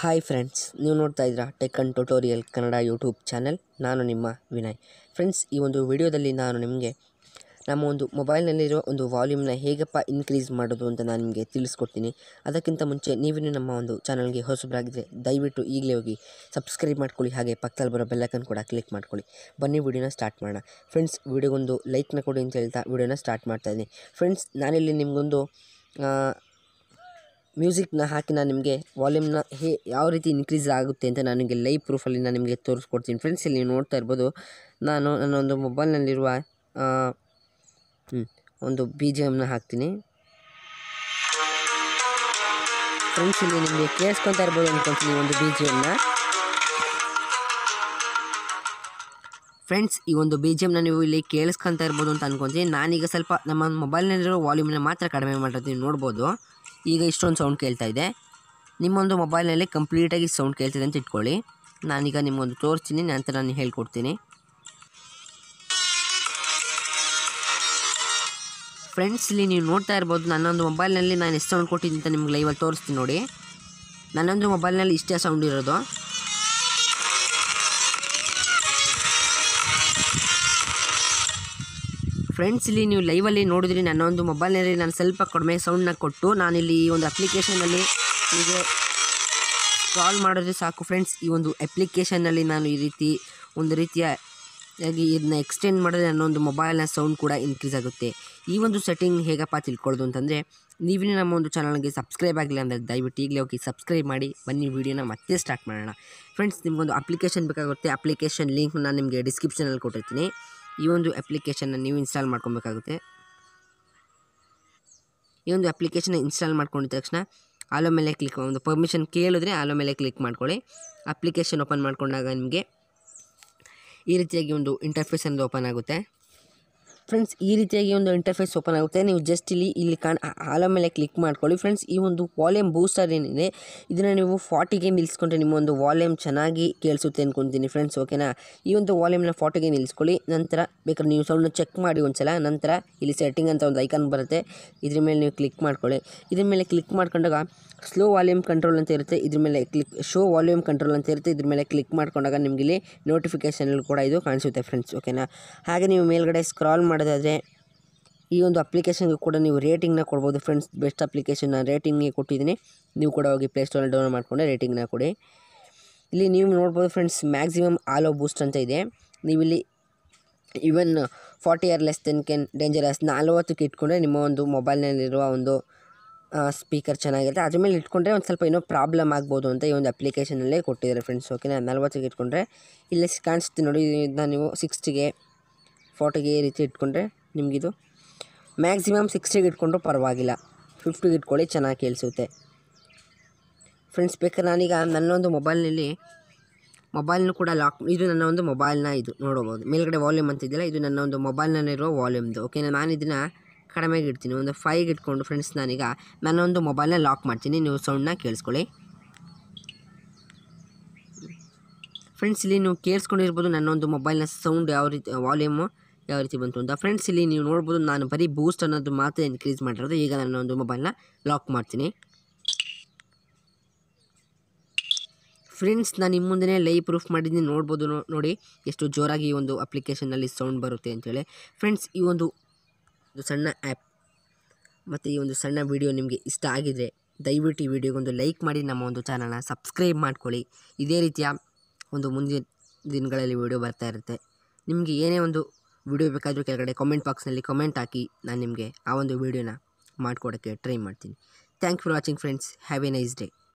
hi friends ನೀವು ನೋಡ್ತಾ ಇದ್ದೀರಾ tech and tutorial Kannada YouTube channel ನಾನು ನಿಮ್ಮ ವಿನಯ್ ಫ್ರೆಂಡ್ಸ್ ಈ ಒಂದು ವಿಡಿಯೋದಲ್ಲಿ ನಾನು ನಿಮಗೆ ನಮ್ಮ ಒಂದು ಮೊಬೈಲ್ನಲ್ಲಿರೋ ಒಂದು ವಾಲ್ಯೂಮ್ನ ಹೇಗಪ್ಪ ಇನ್ಕ್ರೀಸ್ ಮಾಡೋದು ಅಂತ ನಾನು ನಿಮಗೆ ತಿಳಿಸ್ಕೊಡ್ತೀನಿ ಅದಕ್ಕಿಂತ ಮುಂಚೆ ನೀವಿನ್ನು ನಮ್ಮ ಒಂದು ಚಾನಲ್ಗೆ ಹೊಸಬರಾಗಿದ್ದರೆ ದಯವಿಟ್ಟು ಈಗಲೇ ಹೋಗಿ ಸಬ್ಸ್ಕ್ರೈಬ್ ಮಾಡ್ಕೊಳ್ಳಿ ಹಾಗೆ ಪಕ್ಕದಲ್ಲಿ ಬರೋ ಬೆಲ್ಲೈಕನ್ ಕೂಡ ಕ್ಲಿಕ್ ಮಾಡ್ಕೊಳ್ಳಿ ಬನ್ನಿ ವಿಡಿಯೋನ ಸ್ಟಾರ್ಟ್ ಮಾಡೋಣ ಫ್ರೆಂಡ್ಸ್ ವಿಡಿಯೋಗೊಂದು ಲೈಕ್ನ ಕೊಡಿ ಅಂತ ಹೇಳ್ತಾ ವಿಡಿಯೋನ ಸ್ಟಾರ್ಟ್ ಮಾಡ್ತಾ ಇದ್ದೀನಿ ಫ್ರೆಂಡ್ಸ್ ನಾನಿಲ್ಲಿ ನಿಮಗೊಂದು ಮ್ಯೂಸಿಕ್ನ ಹಾಕಿ ನಾನು ನಿಮಗೆ ವಾಲ್ಯೂಮ್ನ ಹೇ ಯಾವ ರೀತಿ ಇನ್ಕ್ರೀಸ್ ಆಗುತ್ತೆ ಅಂತ ನಾನು ನಿಮಗೆ ಲೈವ್ ಪ್ರೂಫಲ್ಲಿ ನಾನು ನಿಮಗೆ ತೋರಿಸ್ಕೊಡ್ತೀನಿ ಫ್ರೆಂಡ್ಸ್ ಇಲ್ಲಿ ನೀವು ನೋಡ್ತಾ ಇರ್ಬೋದು ನಾನು ನನ್ನ ಒಂದು ಮೊಬೈಲ್ನಲ್ಲಿರುವ ಹ್ಮ್, ಒಂದು ಬಿ ಜಿ ಎಮ್ನ ಹಾಕ್ತೀನಿ ಫ್ರೆಂಡ್ಸ್ ಇಲ್ಲಿ ನಿಮಗೆ ಕೇಳಿಸ್ಕೊತಾ ಇರ್ಬೋದು ಅನ್ಕೊಂತೀನಿ ಒಂದು ಬಿ ಜಿ ಎಮ್ನ ಫ್ರೆಂಡ್ಸ್ ಈ ಒಂದು ಬಿ ಜಿ ಎಮ್ನ ನೀವು ಇಲ್ಲಿ ಕೇಳಿಸ್ಕೊಂತ ಇರ್ಬೋದು ಅಂತ ಅನ್ಕೊಂತೀನಿ ನಾನೀಗ ಸ್ವಲ್ಪ ನಮ್ಮ ಮೊಬೈಲ್ನಲ್ಲಿರೋ ವಾಲ್ಯೂಮ್ನ ಮಾತ್ರ ಕಡಿಮೆ ಮಾಡಿರ್ತೀನಿ ನೋಡ್ಬೋದು ಈಗ ಇಷ್ಟೊಂದು ಸೌಂಡ್ ಕೇಳ್ತಾ ಇದೆ ನಿಮ್ಮೊಂದು ಮೊಬೈಲ್ನಲ್ಲಿ ಕಂಪ್ಲೀಟಾಗಿ ಸೌಂಡ್ ಕೇಳ್ತಿದೆ ಅಂತ ಇಟ್ಕೊಳ್ಳಿ ನಾನೀಗ ನಿಮಗೊಂದು ತೋರಿಸ್ತೀನಿ ನಂತರ ನಾನು ಹೇಳ್ಕೊಡ್ತೀನಿ ಫ್ರೆಂಡ್ಸ್ ಇಲ್ಲಿ ನೀವು ನೋಡ್ತಾ ಇರ್ಬೋದು ನನ್ನೊಂದು ಮೊಬೈಲ್ನಲ್ಲಿ ನಾನು ಎಷ್ಟು ಸೌಂಡ್ ಕೊಟ್ಟಿದ್ದೀನಿ ಅಂತ ನಿಮ್ಗೆ ಲೈವಲ್ಲಿ ತೋರಿಸ್ತೀನಿ ನೋಡಿ ನನ್ನೊಂದು ಮೊಬೈಲ್ನಲ್ಲಿ ಇಷ್ಟೇ ಸೌಂಡ್ ಇರೋದು ಫ್ರೆಂಡ್ಸ್ ಇಲ್ಲಿ ನೀವು ಲೈವಲ್ಲಿ ನೋಡಿದ್ರಿ ನನ್ನ ಒಂದು ಮೊಬೈಲ್ನಲ್ಲಿ ನಾನು ಸ್ವಲ್ಪ ಕಡಿಮೆ ಸೌಂಡ್ನ ಕೊಟ್ಟು ನಾನಿಲ್ಲಿ ಈ ಒಂದು ಅಪ್ಲಿಕೇಶನಲ್ಲಿ ಹೀಗೆ ಸ್ಕ್ರಾಲ್ ಮಾಡಿದ್ರೆ ಸಾಕು ಫ್ರೆಂಡ್ಸ್ ಈ ಒಂದು ಅಪ್ಲಿಕೇಶನ್ನಲ್ಲಿ ನಾನು ಈ ರೀತಿ ಒಂದು ರೀತಿಯ ಆಗಿ ಇದನ್ನ ಎಕ್ಸ್ಟೆಂಡ್ ಮಾಡಿದ್ರೆ ನನ್ನ ಒಂದು ಮೊಬೈಲ್ನ ಸೌಂಡ್ ಕೂಡ ಇನ್ಕ್ರೀಸ್ ಆಗುತ್ತೆ ಈ ಒಂದು ಸೆಟ್ಟಿಂಗ್ ಹೇಗಪ್ಪ ತಿಳ್ಕೊಳ್ಳೋದು ಅಂತಂದರೆ ನೀವಿನ ನಮ್ಮ ಒಂದು ಚಾನಲ್ಗೆ ಸಬ್ಸ್ಕ್ರೈಬ್ ಆಗಿಲ್ಲ ಅಂದರೆ ದಯವಿಟ್ಟು ಈಗಲೇ ಹೋಗಿ ಸಬ್ಸ್ಕ್ರೈಬ್ ಮಾಡಿ ಬನ್ನಿ ವಿಡಿಯೋನ ಮತ್ತೆ ಸ್ಟಾರ್ಟ್ ಮಾಡೋಣ ಫ್ರೆಂಡ್ಸ್ ನಿಮಗೊಂದು ಅಪ್ಲಿಕೇಶನ್ ಬೇಕಾಗುತ್ತೆ ಅಪ್ಲಿಕೇಶನ್ ಲಿಂಕ್ ನಾನು ನಿಮಗೆ ಡಿಸ್ಕ್ರಿಪ್ಷನಲ್ಲಿ ಕೊಟ್ಟಿರ್ತೀನಿ ಈ ಒಂದು ಅಪ್ಲಿಕೇಶನ್ನ ನೀವು ಇನ್ಸ್ಟಾಲ್ ಮಾಡ್ಕೊಬೇಕಾಗುತ್ತೆ ಈ ಒಂದು ಅಪ್ಲಿಕೇಶನ್ ಇನ್ಸ್ಟಾಲ್ ಮಾಡ್ಕೊಂಡಿದ ತಕ್ಷಣ ಆಲೋ ಮೇಲೆ ಕ್ಲಿಕ್ ಒಂದು ಪರ್ಮಿಷನ್ ಕೇಳಿದ್ರೆ ಆಲೋ ಮೇಲೆ ಕ್ಲಿಕ್ ಮಾಡ್ಕೊಳ್ಳಿ ಅಪ್ಲಿಕೇಶನ್ ಓಪನ್ ಮಾಡ್ಕೊಂಡಾಗ ನಿಮಗೆ ಈ ರೀತಿಯಾಗಿ ಒಂದು ಇಂಟರ್ಫೇಸ್ ಅನ್ನೋದು ಓಪನ್ ಆಗುತ್ತೆ ಫ್ರೆಂಡ್ಸ್ ಈ ರೀತಿಯಾಗಿ ಒಂದು ಇಂಟರ್ಫೇಸ್ ಓಪನ್ ಆಗುತ್ತೆ ನೀವು ಜಸ್ಟ್ ಇಲ್ಲಿ ಇಲ್ಲಿ ಕಾಣ್ ಆಲ ಮೇಲೆ ಕ್ಲಿಕ್ ಮಾಡ್ಕೊಳ್ಳಿ ಫ್ರೆಂಡ್ಸ್ ಈ ಒಂದು ವಾಲ್ಯೂಮ್ ಬೂಸ್ಟರ್ ಏನಿದೆ ಇದನ್ನು ನೀವು ಫಾರ್ಟಿಗೆ ನಿಲ್ಲಿಸ್ಕೊಂಡ್ರೆ ನಿಮ್ಮ ಒಂದು ವಾಲ್ಯೂಮ್ ಚೆನ್ನಾಗಿ ಕೇಳಿಸುತ್ತೆ ಅಂದ್ಕೊತೀನಿ ಫ್ರೆಂಡ್ಸ್ ಓಕೆನಾ ಈ ಒಂದು ವಾಲ್ಯೂಮ್ನ ಫಾರ್ಟಿಗೆ ನಿಲ್ಲಿಸ್ಕೊಳ್ಳಿ ನಂತರ ಬೇಕಾದ್ರೆ ನೀವು ಸೌಂಡ್ನ ಚೆಕ್ ಮಾಡಿ ಒಂದ್ಸಲ ನಂತರ ಇಲ್ಲಿ ಸೆಟ್ಟಿಂಗ್ ಅಂತ ಒಂದು ಐಕಾನ್ ಬರುತ್ತೆ ಇದ್ರ ಮೇಲೆ ನೀವು ಕ್ಲಿಕ್ ಮಾಡ್ಕೊಳ್ಳಿ ಇದ್ರ ಮೇಲೆ ಕ್ಲಿಕ್ ಮಾಡ್ಕೊಂಡಾಗ ಸ್ಲೋ ವಾಲ್ಯೂಮ್ ಕಂಟ್ರೋಲ್ ಅಂತ ಇರುತ್ತೆ ಇದ್ರ ಮೇಲೆ ಕ್ಲಿಕ್ ಶೋ ವಾಲ್ಯೂಮ್ ಕಂಟ್ರೋಲ್ ಅಂತ ಇರುತ್ತೆ ಇದ್ರ ಮೇಲೆ ಕ್ಲಿಕ್ ಮಾಡ್ಕೊಂಡಾಗ ನಿಮಗೆ ಇಲ್ಲಿ ನೋಟಿಫಿಕೇಷನ್ ಕೂಡ ಇದು ಕಾಣಿಸುತ್ತೆ ಫ್ರೆಂಡ್ಸ್ ಓಕೆನಾ ಹಾಗೆ ನೀವು ಮೇಲ್ಗಡೆ ಸ್ಕ್ರಾಲ್ ಮಾಡೋದಾದರೆ ಈ ಒಂದು ಅಪ್ಲಿಕೇಶನ್ಗೆ ಕೂಡ ನೀವು ರೇಟಿಂಗ್ನ ಕೊಡ್ಬೋದು ಫ್ರೆಂಡ್ಸ್ ಬೆಸ್ಟ್ ಅಪ್ಲಿಕೇಶನ್ನ ರೇಟಿಂಗ್ಗೆ ಕೊಟ್ಟಿದ್ದೀನಿ ನೀವು ಕೂಡ ಹೋಗಿ ಪ್ಲೇಸ್ಟೋರಲ್ಲಿ ಡೌನ್ಲೋಡ್ ಮಾಡಿಕೊಂಡೆ ರೇಟಿಂಗ್ನ ಕೊಡಿ ಇಲ್ಲಿ ನೀವು ನೋಡ್ಬೋದು ಫ್ರೆಂಡ್ಸ್ ಮ್ಯಾಕ್ಸಿಮಮ್ ಆಲೋ ಬೂಸ್ಟ್ ಅಂತ ಇದೆ ನೀವಿಲ್ಲಿ even forty or less then can dangerous ನಲ್ವತ್ತಕ್ಕೆ ಇಟ್ಕೊಂಡ್ರೆ ನಿಮ್ಮ ಒಂದು ಮೊಬೈಲ್ನಲ್ಲಿರುವ ಒಂದು ಸ್ಪೀಕರ್ ಚೆನ್ನಾಗಿರುತ್ತೆ ಅದ್ರ ಮೇಲೆ ಇಟ್ಕೊಂಡ್ರೆ ಒಂದು ಸ್ವಲ್ಪ ಏನೋ ಪ್ರಾಬ್ಲಮ್ ಆಗ್ಬೋದು ಅಂತ ಈ ಒಂದು ಅಪ್ಲಿಕೇಶನಲ್ಲೇ ಕೊಟ್ಟಿದ್ದಾರೆ ಫ್ರೆಂಡ್ಸ್ ಓಕೆನಾ ನಲ್ವತ್ತಿಗೆ ಇಟ್ಕೊಂಡ್ರೆ ಇಲ್ಲಿ ಕಾಣಿಸುತ್ತೆ ನೋಡಿ ಇದನ್ನ ನೀವು ಸಿಕ್ಸ್ಟಿಗೆ ಫಾರ್ಟಿಗೆ ಈ ರೀತಿ ಇಟ್ಕೊಂಡ್ರೆ ನಿಮಗಿದು ಮ್ಯಾಕ್ಸಿಮಮ್ ಸಿಕ್ಸ್ಟಿಗೆ ಇಟ್ಕೊಂಡ್ರು ಪರವಾಗಿಲ್ಲ ಫಿಫ್ಟಿಗೆ ಇಟ್ಕೊಳ್ಳಿ ಚೆನ್ನಾಗಿ ಕೇಳಿಸುತ್ತೆ ಫ್ರೆಂಡ್ಸ್ ಬೇಕಾದ್ರೆ ನಾನೀಗ ನನ್ನೊಂದು ಮೊಬೈಲ್ನಲ್ಲಿ ಮೊಬೈಲ್ನು ಕೂಡ ಲಾಕ್ ಇದು ನನ್ನ ಒಂದು ಮೊಬೈಲ್ನ ಇದು ನೋಡಬಹುದು ಮೇಲ್ಗಡೆ ವಾಲ್ಯೂಮ್ ಅಂತ ಇದೆಯಲ್ಲ ಇದು ನನ್ನ ಒಂದು ಮೊಬೈಲ್ನಲ್ಲಿರೋ ವಾಲ್ಯೂಮ್ದು ಓಕೆನಾ ನಾನು ಇದನ್ನು ಕಡಿಮೆಗೆ ಇಡ್ತೀನಿ ಒಂದು ಫೈವ್ಗೆ ಇಟ್ಕೊಂಡು ಫ್ರೆಂಡ್ಸ್ ನಾನೀಗ ನನ್ನ ಒಂದು ಮೊಬೈಲ್ನ ಲಾಕ್ ಮಾಡ್ತೀನಿ ನೀವು ಸೌಂಡ್ನ ಕೇಳಿಸ್ಕೊಳ್ಳಿ ಫ್ರೆಂಡ್ಸ್ ಇಲ್ಲಿ ನೀವು ಕೇಳಿಸ್ಕೊಂಡಿರ್ಬೋದು ನನ್ನ ಒಂದು ಮೊಬೈಲ್ನ ಸೌಂಡ್ ಯಾವ ರೀತಿ ವಾಲ್ಯೂಮು ಯಾವ ರೀತಿ ಬಂತು ಅಂತ ಫ್ರೆಂಡ್ಸ್ ಇಲ್ಲಿ ನೀವು ನೋಡ್ಬೋದು ನಾನು ಬರೀ ಬೂಸ್ಟ್ ಅನ್ನೋದು ಮಾತ್ರ ಇನ್ಕ್ರೀಸ್ ಮಾಡಿರೋದು ಈಗ ನನ್ನ ಒಂದು ಮೊಬೈಲ್ನ ಲಾಕ್ ಮಾಡ್ತೀನಿ ಫ್ರೆಂಡ್ಸ್ ನಾನು ನಿಮ್ಮ ಮುಂದೆ ಲೈವ್ ಪ್ರೂಫ್ ಮಾಡಿದ್ದೀನಿ ನೋಡ್ಬೋದು ನೋ- ನೋಡಿ ಎಷ್ಟು ಜೋರಾಗಿ ಈ ಒಂದು ಅಪ್ಲಿಕೇಶನಲ್ಲಿ ಸೌಂಡ್ ಬರುತ್ತೆ ಅಂತೇಳಿ ಫ್ರೆಂಡ್ಸ್ ಈ ಒಂದು ಒಂದು ಸಣ್ಣ ಆ್ಯಪ್ ಮತ್ತು ಈ ಒಂದು ಸಣ್ಣ ವಿಡಿಯೋ ನಿಮಗೆ ಇಷ್ಟ ಆಗಿದರೆ ದಯವಿಟ್ಟು ಈ ವಿಡಿಯೋಗೊಂದು ಲೈಕ್ ಮಾಡಿ ನಮ್ಮ ಒಂದು ಚಾನಲ್ನ ಸಬ್ಸ್ಕ್ರೈಬ್ ಮಾಡ್ಕೊಳ್ಳಿ ಇದೇ ರೀತಿಯ ಒಂದು ಮುಂದಿನ ದಿನಗಳಲ್ಲಿ ವಿಡಿಯೋ ಬರ್ತಾ ಇರುತ್ತೆ ನಿಮಗೆ ಏನೇ ಒಂದು ವಿಡಿಯೋ ಬೇಕಾದರೂ ಕೆಳಗಡೆ ಕಾಮೆಂಟ್ ಬಾಕ್ಸ್ನಲ್ಲಿ ಕಮೆಂಟ್ ಹಾಕಿ ನಾನು ನಿಮಗೆ ಆ ಒಂದು ವಿಡಿಯೋನ ಮಾಡಿಕೊಡೋಕ್ಕೆ ಟ್ರೈ ಮಾಡ್ತೀನಿ thank for watching friends have a nice day